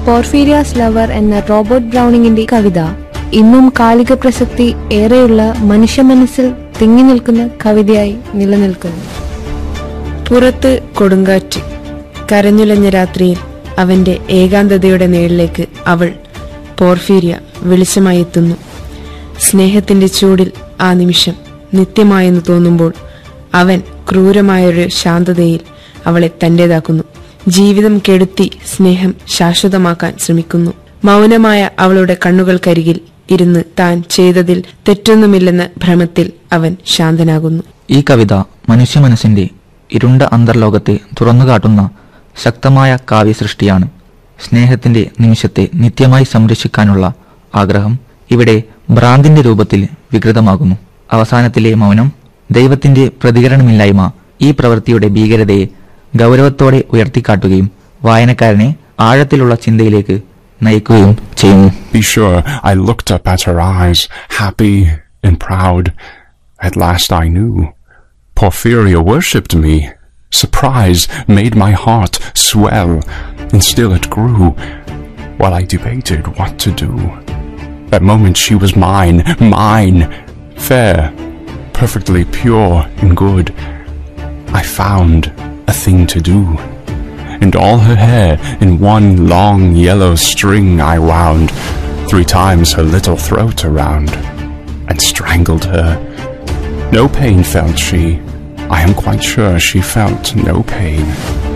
പോർഫീരിയാസ് lover എന്ന Robert ബ്രൗണിങ്ങിന്റെ കവിത ഇന്നും കാലിക പ്രസക്തി ഏറെയുള്ള മനുഷ്യ മനസ്സിൽ തിങ്ങി നിൽക്കുന്ന കവിതയായി നിലനിൽക്കുന്നു പുറത്ത് കൊടുങ്കാറ്റ് കരഞ്ഞുലഞ്ഞ രാത്രിയിൽ അവന്റെ ഏകാന്തതയുടെ നേളിലേക്ക് അവൾ പോർഫീരിയ വെളിച്ചമായി എത്തുന്നു സ്നേഹത്തിന്റെ ചൂടിൽ ആ നിമിഷം നിത്യമായെന്ന് തോന്നുമ്പോൾ അവൻ ക്രൂരമായൊരു ശാന്തതയിൽ അവളെ തന്റേതാക്കുന്നു ജീവിതം കെടുത്തി സ്നേഹം ശാശ്വതമാക്കാൻ ശ്രമിക്കുന്നു മൗനമായ അവളുടെ കണ്ണുകൾക്കരികിൽ ഇരുന്ന് താൻ ചെയ്തതിൽ തെറ്റൊന്നുമില്ലെന്ന ഭ്രമത്തിൽ അവൻ ശാന്തനാകുന്നു ഈ കവിത മനുഷ്യ മനസ്സിന്റെ ഇരുണ്ട അന്തർലോകത്തെ തുറന്നുകാട്ടുന്ന ശക്തമായ കാവ്യസൃഷ്ടിയാണ് സ്നേഹത്തിന്റെ നിമിഷത്തെ നിത്യമായി സംരക്ഷിക്കാനുള്ള ആഗ്രഹം ഇവിടെ ഭ്രാന്തിന്റെ രൂപത്തിൽ വികൃതമാകുന്നു അവസാനത്തിലെ മൗനം ദൈവത്തിന്റെ പ്രതികരണമില്ലായ്മ ഈ പ്രവൃത്തിയുടെ ഭീകരതയെ ഗൗരവത്തോടെ ഉയർത്തിക്കാട്ടുകയും വായനക്കാരനെ ആഴത്തിലുള്ള ചിന്തയിലേക്ക് നയിക്കുകയും ചെയ്യുന്നു Be sure I looked up at her eyes, happy and proud. At last I knew. Porphyria worshipped me. Surprise made my heart swell, and still it grew, while I debated what to do. That moment she was mine, mine, fair, perfectly pure and good. I found a thing to do and all her hair in one long yellow string I wound three times her little throat around and strangled her. No pain felt she. I am quite sure she felt no pain.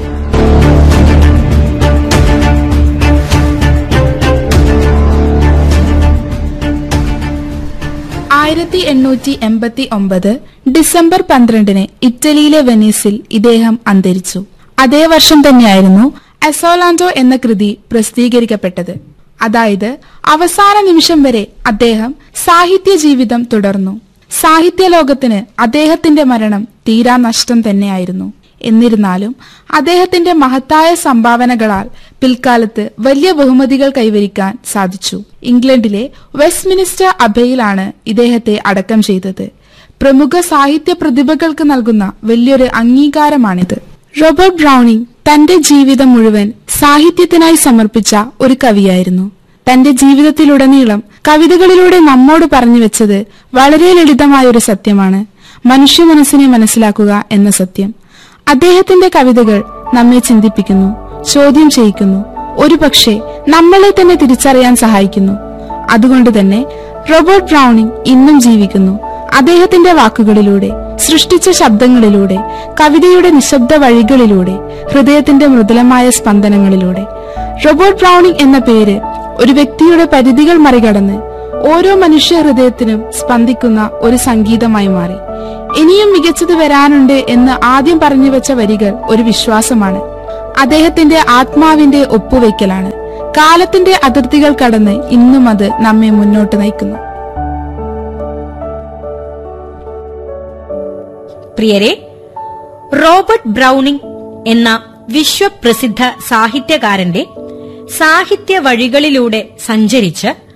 ആയിരത്തി എണ്ണൂറ്റി എൺപത്തി ഒമ്പത് December പന്ത്രണ്ടിന് ഇറ്റലിയിലെ വെനീസിൽ ഇദ്ദേഹം അന്തരിച്ചു അതേ വർഷം തന്നെയായിരുന്നു അസോലാൻഡോ എന്ന കൃതി പ്രസിദ്ധീകരിക്കപ്പെട്ടത് അതായത് അവസാന നിമിഷം വരെ അദ്ദേഹം സാഹിത്യ ജീവിതം തുടർന്നു സാഹിത്യ ലോകത്തിന് അദ്ദേഹത്തിന്റെ മരണം തീരാ നഷ്ടം തന്നെയായിരുന്നു എന്നിരുന്നാലും അദ്ദേഹത്തിന്റെ മഹത്തായ സംഭാവനകളാൽ പിൽക്കാലത്ത് വലിയ ബഹുമതികൾ കൈവരിക്കാൻ സാധിച്ചു ഇംഗ്ലണ്ടിലെ വെസ്റ്റ്മിനിസ്റ്റർ അബയിലാണ് ഇദ്ദേഹത്തെ അടക്കം ചെയ്തത് പ്രമുഖ സാഹിത്യ പ്രതിഭകൾക്ക് നൽകുന്ന വലിയൊരു അംഗീകാരമാണിത് റോബർട്ട് ബ്രൗണിംഗ് തന്റെ ജീവിതം മുഴുവൻ സാഹിത്യത്തിനായി സമർപ്പിച്ച ഒരു കവിയായിരുന്നു തന്റെ ജീവിതത്തിലുടനീളം കവിതകളിലൂടെ നമ്മോട് പറഞ്ഞു വെച്ചത് വളരെ ലളിതമായ ഒരു സത്യമാണ് മനുഷ്യ മനസ്സിനെ മനസ്സിലാക്കുക എന്ന സത്യം അദ്ദേഹത്തിന്റെ കവിതകൾ നമ്മെ ചിന്തിപ്പിക്കുന്നു ചോദ്യം ചെയ്യിക്കുന്നു ഒരുപക്ഷെ നമ്മളെ തന്നെ തിരിച്ചറിയാൻ സഹായിക്കുന്നു അതുകൊണ്ട് തന്നെ റോബർട്ട് ബ്രൗണിംഗ് ഇന്നും ജീവിക്കുന്നു അദ്ദേഹത്തിന്റെ വാക്കുകളിലൂടെ സൃഷ്ടിച്ച ശബ്ദങ്ങളിലൂടെ കവിതയുടെ നിശബ്ദ വഴികളിലൂടെ ഹൃദയത്തിന്റെ മൃദുലമായ സ്പന്ദനങ്ങളിലൂടെ റോബർട്ട് ബ്രൗണിംഗ് എന്ന പേര് ഒരു വ്യക്തിയുടെ പരിധികൾ മറികടന്ന് ഓരോ മനുഷ്യ ഹൃദയത്തിനും സ്പന്ദിക്കുന്ന ഒരു സംഗീതമായി മാറി ഇനിയും മികച്ചത് വരാനുണ്ട് എന്ന് ആദ്യം പറഞ്ഞു വെച്ച വരികൾ ഒരു വിശ്വാസമാണ് അദ്ദേഹത്തിന്റെ ആത്മാവിന്റെ ഒപ്പുവെക്കലാണ് കാലത്തിന്റെ അതിർത്തികൾ കടന്ന് ഇന്നും അത് നമ്മെ മുന്നോട്ട് നയിക്കുന്നു പ്രിയരെ റോബർട്ട് ബ്രൗണിംഗ് എന്ന വിശ്വപ്രസിദ്ധ സാഹിത്യകാരന്റെ സാഹിത്യ വഴികളിലൂടെ സഞ്ചരിച്ച്